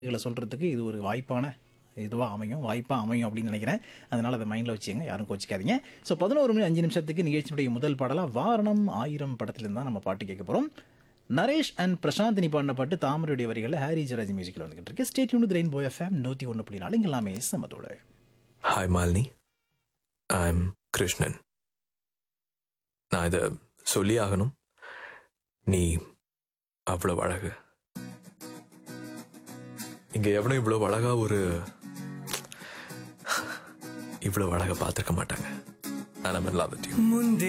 இதில் சொல்கிறதுக்கு இது ஒரு வாய்ப்பான இதுவாக அமையும் வாய்ப்பாக அமையும் அப்படின்னு நினைக்கிறேன் அதனால் அதை மைண்டில் வச்சுங்க யாரும் கோச்சிக்காதீங்க ஸோ பதினோரு மணி அஞ்சு நிமிஷத்துக்கு நிகழ்ச்சியுடைய முதல் பாடலாக வாரணம் ஆயிரம் படத்துலேருந்து தான் நம்ம பாட்டு கேட்க போகிறோம் நரேஷ் அண்ட் பிரசாந்தினி பாடின பாட்டு தாமரையுடைய வரிகளில் ஹாரி ஜராஜ் மியூசிக்கில் வந்துகிட்டு இருக்கு state unit Rainbow FM நூற்றி ஒன்று புள்ளி நாலு இங்க எல்லாமே சமத்தோட hi Malini I am Krishnan நான் இதை சொல்லி ஆகணும் நீ அவ்வளவு அழகு இங்க எவனும் இவ்வளவு அழகா ஒரு இவ்வளவு அழகா பார்த்துருக்க மாட்டாங்க நான் லவ் வித் யூ முந்தே